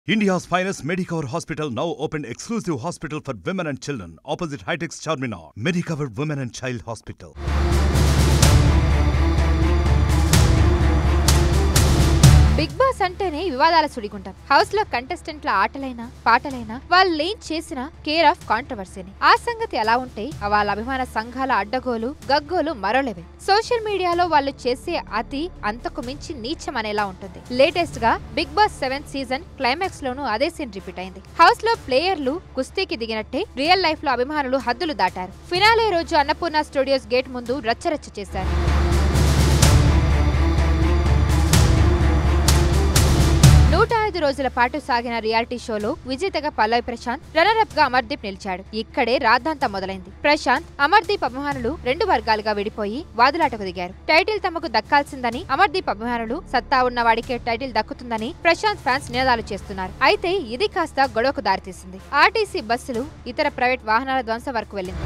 India's finest Medicover Hospital now opened exclusive hospital for women and children opposite Hightex Charminar. Medicover Women and Child Hospital. Big boss అంటేనే వివాదాల సుడిగుంటాం house లో కంటెస్టెంట్ల ఆటలైనా పాటలైనా వాళ్ళు ఏం చేసినా care of కాంట్రవర్సీని ఆ సంగతి ఎలా ఉంటే వాళ్ళ అభిమాన సంఘాల అడ్డగోలు గగ్గోలు మరో లెవెల్ సోషల్ మీడియాలో వాళ్ళు చేసే అతి అంతకు మించి నీచం అనేలా ఉంటుంది లేటెస్ట్ గా big boss seven season climax లోనూ అదే సీన్ రిపీట్ అయింది హౌస్ లో ప్లేయర్లు కుస్తీకి దిగినట్టే రియల్ లైఫ్ లో అభిమానులు హద్దులు దాటారు ఫినాలే రోజు అన్నపూర్ణ స్టూడియోస్ గేట్ ముందు రచ్చరచ్చ చేశారు నూట ఐదు రోజుల పాటు సాగిన రియాలిటీ షోలో విజేతగా పల్లవి ప్రశాంత్ రన్నర్ అప్ గా అమర్దీప్ నిలిచాడు ఇక్కడే రాద్ధాంతం మొదలైంది ప్రశాంత్ అమర్దీప్ అభిమానులు రెండు వర్గాలుగా విడిపోయి వాదులాటకు దిగారు టైటిల్ తమకు దక్కాల్సిందని అమర్దీప్ అభిమానులు సత్తా ఉన్న వాడికే టైటిల్ దక్కుతుందని ప్రశాంత్ ఫ్యాన్స్ నినాదాలు చేస్తున్నారు అయితే ఇది కాస్త గొడవకు దారితీసింది ఆర్టీసీ బస్సులు ఇతర ప్రైవేట్ వాహనాల ధ్వంసం వరకు వెళ్ళింది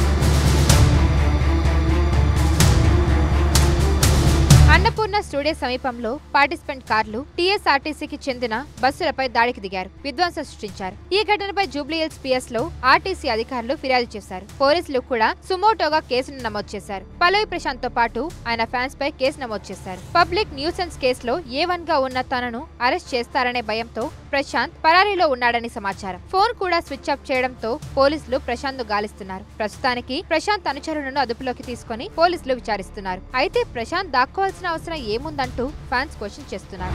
అన్నపూర్ణ స్టూడియో సమీపంలో పార్టిసిపెంట్ కార్లు టీఎస్ఆర్టీసీకి చెందిన బస్సులపై దాడికి దిగారు విధ్వంసం సృష్టించారు ఈ ఘటనపై జూబ్లీహిల్స్ పిఎస్ లో ఆర్టీసీ అధికారులు ఫిర్యాదు చేశారు పోలీసులు కూడా సుమోటోగా కేసును నమోదు చేశారు పల్లవి ప్రశాంత్ తో పాటు ఆయన ఫ్యాన్స్ పై కేసు నమోదు చేశారు పబ్లిక్ న్యూసెన్స్ కేసులో ఏ వన్ గా ఉన్న తనను అరెస్ట్ చేస్తారనే భయంతో ప్రశాంత్ పరారీలో ఉన్నాడని సమాచారం ఫోన్ కూడా స్విచ్ ఆఫ్ చేయడంతో పోలీసులు ప్రశాంత్ గాలిస్తున్నారు ప్రస్తుతానికి ప్రశాంత్ అనుచరులను అదుపులోకి తీసుకొని పోలీసులు విచారిస్తున్నారు అయితే ప్రశాంత్ దాక్కోవాల్సిన అవసరం ఏముందంటూ ఫ్యాన్స్ క్వశ్చన్ చేస్తున్నారు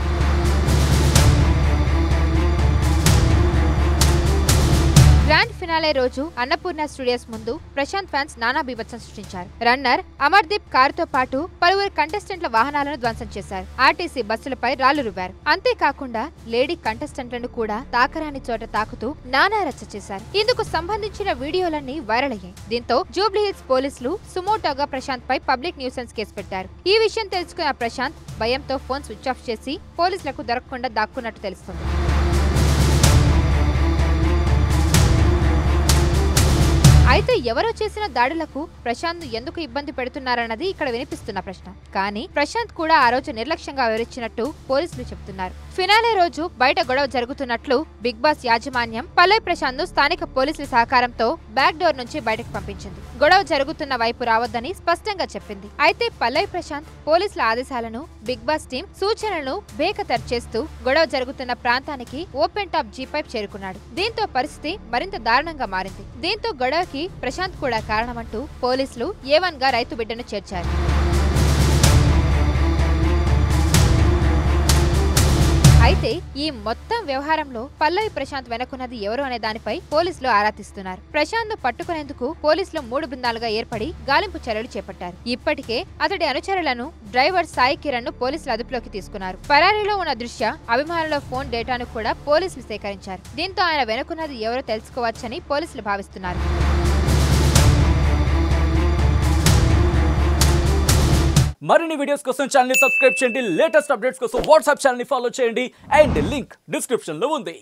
గ్రాండ్ ఫినాలే రోజు అన్నపూర్ణ స్టూడియోస్ ముందు ప్రశాంత్ ఫ్యాన్స్ నానా బీభత్సం సృష్టించారు రన్నర్ అమర్దీప్ కారుతో పాటు పలువురు కంటెస్టెంట్ల వాహనాలను ధ్వంసం చేశారు ఆర్టీసీ బస్సులపై రాళ్లు రువ్వారు అంతేకాకుండా లేడీ కంటెస్టెంట్లను కూడా తాకరాని చోట తాకుతూ నానా రచ్చ చేశారు ఇందుకు సంబంధించిన వీడియోలన్నీ వైరల్ అయ్యాయి దీంతో జూబ్లీహిల్స్ పోలీసులు సుమోటోగా ప్రశాంత్ పై పబ్లిక్ న్యూసెన్స్ కేసు పెట్టారు ఈ విషయం తెలుసుకున్న ప్రశాంత్ భయంతో ఫోన్ స్విచ్ ఆఫ్ చేసి పోలీసులకు దొరకకుండా దాక్కున్నట్టు తెలుస్తుంది అయితే ఎవరో చేసిన దాడులకు ప్రశాంత్ ఎందుకు ఇబ్బంది పెడుతున్నారన్నది ఇక్కడ వినిపిస్తున్న ప్రశ్న కానీ ప్రశాంత్ కూడా ఆ రోజు నిర్లక్ష్యంగా వివరించినట్టు పోలీసులు చెబుతున్నారు ఫినాలే రోజు బయట గొడవ జరుగుతున్నట్లు బిగ్ బాస్ యాజమాన్యం పల్లవి ప్రశాంత్ స్థానిక పోలీసుల సహకారంతో బ్యాక్ డోర్ నుంచి బయటకు పంపించింది గొడవ జరుగుతున్న వైపు రావద్దని స్పష్టంగా చెప్పింది అయితే పల్లవి ప్రశాంత్ పోలీసుల ఆదేశాలను బిగ్ బాస్ టీం సూచనలను బేఖతర్ చేస్తూ గొడవ జరుగుతున్న ప్రాంతానికి ఓపెన్ టాప్ జీపై చేరుకున్నాడు దీంతో పరిస్థితి మరింత దారుణంగా మారింది దీంతో గొడవకి ప్రశాంత్ కూడా కారణమంటూ పోలీసులు ఏవన్ గా రైతు బిడ్డను చేర్చారు అయితే ఈ మొత్తం వ్యవహారంలో పల్లవి ప్రశాంత్ వెనకున్నది ఎవరు అనే దానిపై పోలీసులు ఆరా తీస్తున్నారు ప్రశాంత్ పట్టుకునేందుకు పోలీసులు మూడు బృందాలుగా ఏర్పడి గాలింపు చర్యలు చేపట్టారు ఇప్పటికే అతడి అనుచరులను డ్రైవర్ సాయి కిరణ్ ను పోలీసులు అదుపులోకి తీసుకున్నారు పరారీలో ఉన్న దృశ్య అభిమానుల ఫోన్ డేటాను కూడా పోలీసులు సేకరించారు దీంతో ఆయన వెనుకున్నది ఎవరో తెలుసుకోవచ్చని పోలీసులు భావిస్తున్నారు మరిన్ని వీడియోస్ కోసం ఛానల్ సబ్స్క్రైబ్ చేయండి లేటెస్ట్ అప్డేట్స్ కోసం వాట్సాప్ ఛానల్ ఫాలో చేయండి అండ్ లింక్ డిస్క్రిప్షన్ లో ఉంది